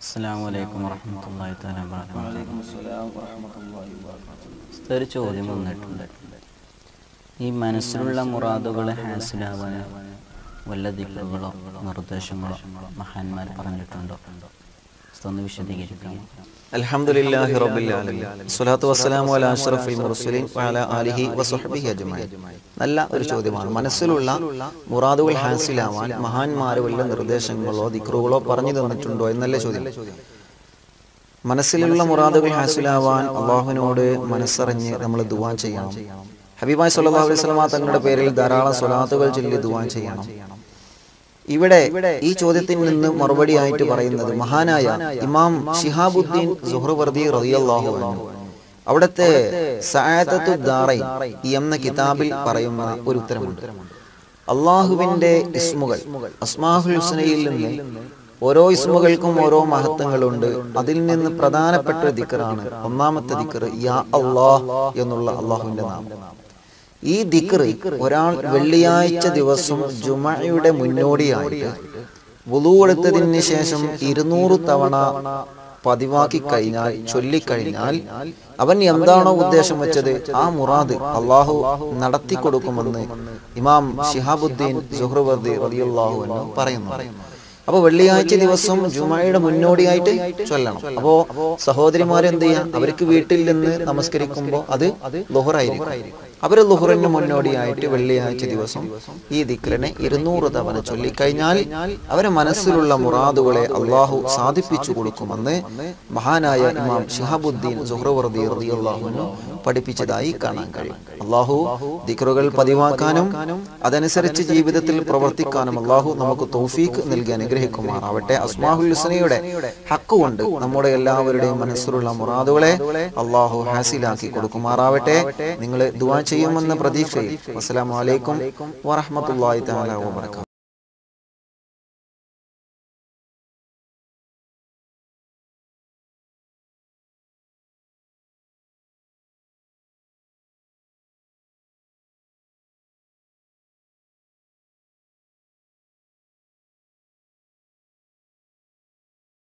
അസ്സാം വലൈക്കും വർഹമത്തല്ലാഹി തആല വബറകാതുഹു വലൈക്കും അസ്സലാം വറഹ്മത്തുള്ളാഹി വബറകാതുഹു. ഉസ്താദ് ഒരു ചോദ്യം വന്നിട്ടുണ്ട് ഈ മനസ്സിലുള്ള മുറാദുകളെ ഹാസിലാവാൻ വല്ല ദിക്കുകളോ നിർദ്ദേശങ്ങളോ മഹാന്മാർ പറഞ്ഞിട്ടുണ്ടോ ഉസ്താദ് ഒന്ന് വിശദീകരിക്കാമോ അൽഹംദുലില്ലാഹി റബ്ബിൽ ആലമീൻ സ്വലാത്തു വസ്സലാമു അലാ അഷ്റഫിൽ മുർസലീൻ വഅലാ ആലിഹി വസ്വഹ്ബിഹി അജ്മഈൻ നല്ല ഒരു ചോദ്യമാണ് മനസ്സിലുള്ള മുറാദുകൾ ഹാസിലാവാൻ മഹാന്മാർ വല്ല നിർദ്ദേശങ്ങളോ ദിക്റുകളോ പറഞ്ഞു തന്നിട്ടുണ്ടോ എന്നല്ല ചോദ്യം മനസ്സിലുള്ള മുറാദുകൾ ഹാസിലാവാൻ അള്ളാഹുവിനോട് മനസ്സറിഞ്ഞ് നമ്മൾ ദുവാ ചെയ്യണം ഹബീബായ് സല്ലല്ലാഹു അലൈഹി വസല്ലമ തങ്ങളുടെ പേരിൽ ധാരാളം സ്വലാത്തുകൾ ചൊല്ലി ദുവാ ചെയ്യണം ഇവിടെ ഈ ചോദ്യത്തിൽ നിന്ന് മറുപടിയായിട്ട് പറയുന്നത് മഹാനായ ഇമാം ഷിഹാബുദ്ദീൻ സുഹ്റുവർദി റളിയല്ലാഹു അൻഹു അവിടുത്തെ സഅദത്തു ദാറൈൻ എന്ന കിതാബിൽ പറയുന്ന ഒരു ഉത്തരമുണ്ട് അള്ളാഹുവിന്റെ ഇസ്മുകൾ അസ്മാഹുൽ ഹുസ്നയിൽ നിന്ന് ഓരോ ഇസ്മുകൾക്കും ഓരോ മഹത്വങ്ങളുണ്ട് അതിൽ നിന്ന് പ്രധാനപ്പെട്ട ഒരു ദിക്കറാണ് ഒന്നാമത്തെ ദിക്കർ യാ അള്ളാഹ് എന്നുള്ള അള്ളാഹുവിന്റെ നാമം ഈ ദിക്ർ ഒരാൾ വെള്ളിയാഴ്ച ദിവസം ജുമയുടെ മുന്നോടിയായിട്ട് വുളു എടുത്തതിന് ശേഷം ഇരുന്നൂറ് തവണ പതിവാക്കി കഴിഞ്ഞാൽ ചൊല്ലിക്കഴിഞ്ഞാൽ അവൻ എന്താണോ ഉദ്ദേശം വെച്ചത് ആ മുറാദ് അള്ളാഹു നടത്തി കൊടുക്കുമെന്ന് ഇമാം ഷിഹാബുദ്ദീൻ സുഹ്റുവർദി റളിയല്ലാഹു അൻഹു പറയുന്നു അപ്പൊ വെള്ളിയാഴ്ച ദിവസം ജുമയുടെ മുന്നോടിയായിട്ട് ചൊല്ലണം അപ്പോ സഹോദരിമാർ എന്ത് ചെയ്യാം അവർക്ക് വീട്ടിൽ നിന്ന് നമസ്കരിക്കുമ്പോൾ അത് ലുഹറായിരിക്കും അവര് ലുഹറിന് മുന്നോടിയായിട്ട് വെള്ളിയാഴ്ച ദിവസം ഈ ദിക്രനെ ഇരുന്നൂറ് തവണ ചൊല്ലിക്കഴിഞ്ഞാൽ അവരെ മനസ്സിലുള്ള മുറാദുകളെ അള്ളാഹു സാധിപ്പിച്ചു കൊടുക്കുമെന്ന് മഹാനായ ഇമാം ഷിഹാബുദ്ദീൻ സുഹ്റവർദി റളിയല്ലാഹുവിനു പഠിപ്പിച്ചതായി കാണാൻ കഴിയും അള്ളാഹു ദിക്റുകൾ പതിവാക്കാനും അതനുസരിച്ച് ജീവിതത്തിൽ പ്രവർത്തിക്കാനും അള്ളാഹു നമുക്ക് തൗഫീഖ് നൽകി അനുഗ്രഹിക്കുമാറാവട്ടെ അസ്മാഹുൽ ഹുസ്നയുടെ ഹക്ക് കൊണ്ട് നമ്മുടെ എല്ലാവരുടെയും മനസ്സിലുള്ള മുറാദുകളെ അള്ളാഹു ഹാസിലാക്കി കൊടുക്കുമാറാവട്ടെ നിങ്ങൾ ദുവാ ചെയ്യുമെന്ന പ്രതീക്ഷയിൽ അസ്സലാമു അലൈക്കും വറഹ്മത്തുള്ളാഹി തആല വബറകാതുഹു